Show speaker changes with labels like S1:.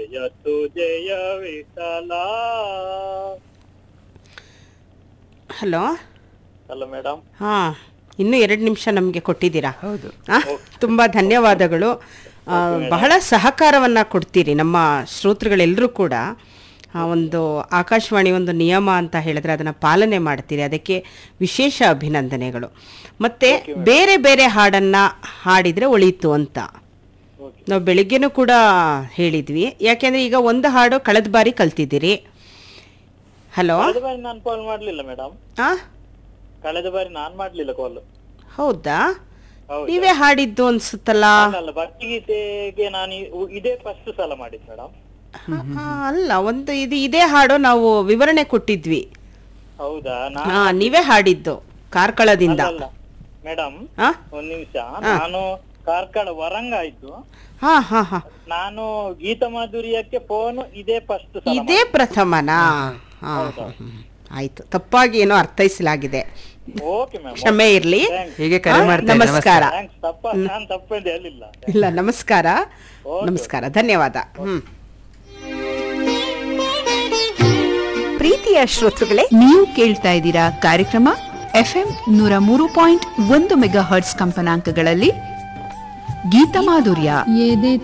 S1: ಜಯತು ಜಯ ವಿಠಲ
S2: ಹಲೋ
S1: ಅಲ್ಲ ಮೇಡಮ್
S2: ಹಾಂ ಇನ್ನೂ ಎರಡು ನಿಮಿಷ ನಮಗೆ ಕೊಟ್ಟಿದ್ದೀರಾ
S3: ಹೌದು
S2: ಆ, ತುಂಬ ಧನ್ಯವಾದಗಳು ಆ, ಬಹಳ ಸಹಕಾರವನ್ನು ಕೊಡ್ತೀರಿ ನಮ್ಮ ಶ್ರೋತೃಗಳೆಲ್ಲರೂ ಕೂಡ ಆ ಒಂದು ಆಕಾಶವಾಣಿ ಒಂದು ನಿಯಮ ಅಂತ ಹೇಳಿದ್ರೆ ಅದನ್ನು ಪಾಲನೆ ಮಾಡ್ತೀರಿ ಅದಕ್ಕೆ ವಿಶೇಷ ಅಭಿನಂದನೆಗಳು ಮತ್ತು ಬೇರೆ ಬೇರೆ ಹಾಡನ್ನು ಹಾಡಿದರೆ ಒಳಿತು ಅಂತ
S1: ಓಕೆ
S2: ನಾವು ಬೆಳಿಗ್ಗೆನೂ ಕೂಡ ಹೇಳಿದ್ವಿ ಯಾಕೆಂದರೆ ಈಗ ಒಂದು ಹಾಡು ಕಳೆದ ಬಾರಿ ಕಲ್ತಿದ್ದೀರಿ ಹಲೋ
S1: ಕಳೆದ ಬಾರಿ ನಾನು ಕಾಲ್ ಮಾಡ್ಲಿಲ್ಲ ಮೇಡಮ್
S2: ಆ
S1: ಕಳೆದ ಬಾರಿ ನಾನ್ ಮಾಡ್ಲಿಲ್ಲ ಕಾಲ್
S2: ಹೌದಾ
S1: ಹೌದು
S2: ನೀವೇ ಹಾಡಿದ್ದು ಅನ್ಸುತ್ತಲ್ಲ
S1: ಅಲ್ಲ ಭಕ್ತಿಗೀತೆಗೆ ನಾನು ಇ- ಇದೇ ಫಸ್ಟ್ ಸಲ ಮಾಡಿದ್ ಮೇಡಮ್
S2: ಆ, ಅಲ್ಲ ಒಂದು ಇದು ಇದೇ ಹಾಡು ನಾವು ವಿವರಣೆ ಕೊಟ್ಟಿದ್ವಿ
S1: ಹೌದಾ ನಾ
S2: ಹಾ ನೀವೇ ಹಾಡಿದ್ದು ಕಾರ್ಕಳದಿಂದ
S1: ಅಲ್ಲ ಮೇಡಮ್
S2: ಆ?
S1: ಒಂದ್ ನಿಮಿಷ ನಾನು ಕಾರ್ಕಳ ವರಂಗ ಆಯ್ತು
S2: ಹಾ ಹಾ ಹಾ
S1: ನಾನು ಗೀತ ಮಾಧುರ್ಯಕ್ಕೆ ಫೋನ್ ಇದೇ ಫಸ್ಟ್ ಸಲ
S2: ಇದೇ ಪ್ರಥಮನಾ ಹಾ ಹ್ಮ್. ಆಯ್ತು ತಪ್ಪಾಗಿ ಏನೋ ಅರ್ಥೈಸಲಾಗಿದೆ
S1: ಓಕೆ ಮ್ಯಾಮ್
S2: ಕ್ಷಮೆ ಇರ್ಲಿ
S3: ಹೀಗೆ ಕರೆ
S2: ಆ,
S3: ಮಾಡ್ತೇನೆ
S2: ನಮಸ್ಕಾರ
S1: ಥ್ಯಾಂಕ್ಸ್ ತಪ್ಪ ನಾನು ತಪ್ಪೆಂದು ಹೇಳಿಲ್ಲ
S2: ಇಲ್ಲ ನಮಸ್ಕಾರ ನಮಸ್ಕಾರ ಧನ್ಯವಾದ ಹ್ಮ್
S4: ಪ್ರೀತಿಯ ಶ್ರೋತೃಗಳೇ ನೀವು ಕೇಳ್ತಾ ಇದ್ದೀರಾ ಕಾರ್ಯಕ್ರಮ ಎಫ್ಎಂ ನೂರ ಮೂರು ಪಾಯಿಂಟ್ ಒಂದು ಮೆಗಾ ಹರ್ಟ್ಸ್ ಕಂಪನಾಂಕಗಳಲ್ಲಿ ಗೀತ ಮಾಧುರ್ಯ
S5: ಎದೆ